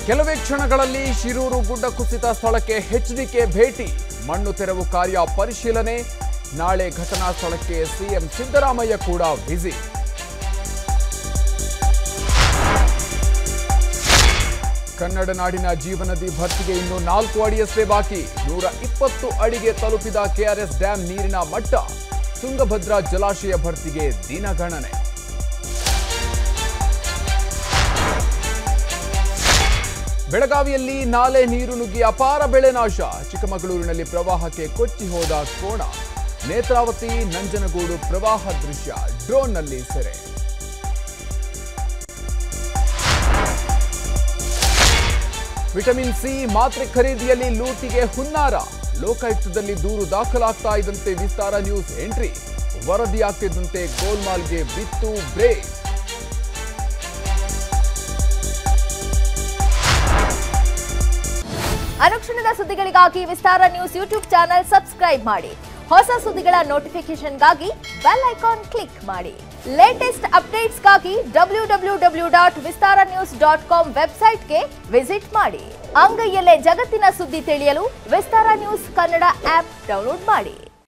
ಕೆಲವೇ ಕ್ಷಣಗಳಲ್ಲಿ ಶಿರೂರು ಗುಡ್ಡ ಕುಸಿತ ಸ್ಥಳಕ್ಕೆ ಎಚ್ಡಿಕೆ ಭೇಟಿ ಮಣ್ಣು ತೆರವು ಕಾರ್ಯ ಪರಿಶೀಲನೆ ನಾಳೆ ಘಟನಾ ಸ್ಥಳಕ್ಕೆ ಸಿಎಂ ಸಿದ್ದರಾಮಯ್ಯ ಕೂಡ ವಿಸಿಟ್ ಕನ್ನಡ ನಾಡಿನ ಜೀವನದಿ ಭರ್ತಿಗೆ ಇನ್ನು ನಾಲ್ಕು ಅಡಿಯಷ್ಟೇ ಬಾಕಿ ನೂರ ಇಪ್ಪತ್ತು ಅಡಿಗೆ ತಲುಪಿದ ಕೆಆರ್ಎಸ್ ಡ್ಯಾಂ ನೀರಿನ ಮಟ್ಟ ತುಂಗಭದ್ರಾ ಜಲಾಶಯ ಭರ್ತಿಗೆ ದಿನಗಣನೆ ಬೆಳಗಾವಿಯಲ್ಲಿ ನಾಲೆ ನೀರು ನುಗ್ಗಿ ಅಪಾರ ಬೆಳೆ ನಾಶ ಚಿಕ್ಕಮಗಳೂರಿನಲ್ಲಿ ಪ್ರವಾಹಕ್ಕೆ ಕೊಚ್ಚಿ ಹೋದ ಕೋಣ ನೇತ್ರಾವತಿ ನಂಜನಗೂಡು ಪ್ರವಾಹ ದೃಶ್ಯ ಡ್ರೋನ್ನಲ್ಲಿ ಸೆರೆ ವಿಟಮಿನ್ ಸಿ ಮಾತ್ರೆ ಖರೀದಿಯಲ್ಲಿ ಲೂಟಿಗೆ ಹುನ್ನಾರ ಲೋಕಾಯುಕ್ತದಲ್ಲಿ ದೂರು ದಾಖಲಾಗ್ತಾ ಇದ್ದಂತೆ ವಿಸ್ತಾರ ನ್ಯೂಸ್ ಎಂಟ್ರಿ ವರದಿಯಾಗ್ತಿದ್ದಂತೆ ಗೋಲ್ಮಾಲ್ಗೆ ಬಿತ್ತು ಬ್ರೇಕ್ ಅನುಕ್ಷಣದ ಸುದ್ದಿಗಳಿಗಾಗಿ Vistara news YouTube channel subscribe ಮಾಡಿ ಹೊಸ ಸುದ್ದಿಗಳ ನೋಟಿಫಿಕೇಶನ್ಗಾಗಿ ಬೆಲ್ ಐಕಾನ್ ಕ್ಲಿಕ್ ಮಾಡಿ ಲೇಟೆಸ್ಟ್ ಅಪ್ಡೇಟ್ಸ್ಗಾಗಿ W W W dot Vistara news dot com ವೆಬ್ಸೈಟ್ಗೆ ವಿಸಿಟ್ ಮಾಡಿ ಅಂಗೈಯಲ್ಲೇ ಜಗತ್ತಿನ ಸುದ್ದಿ ತಿಳಿಯಲು Vistara news Kannada app download ಮಾಡಿ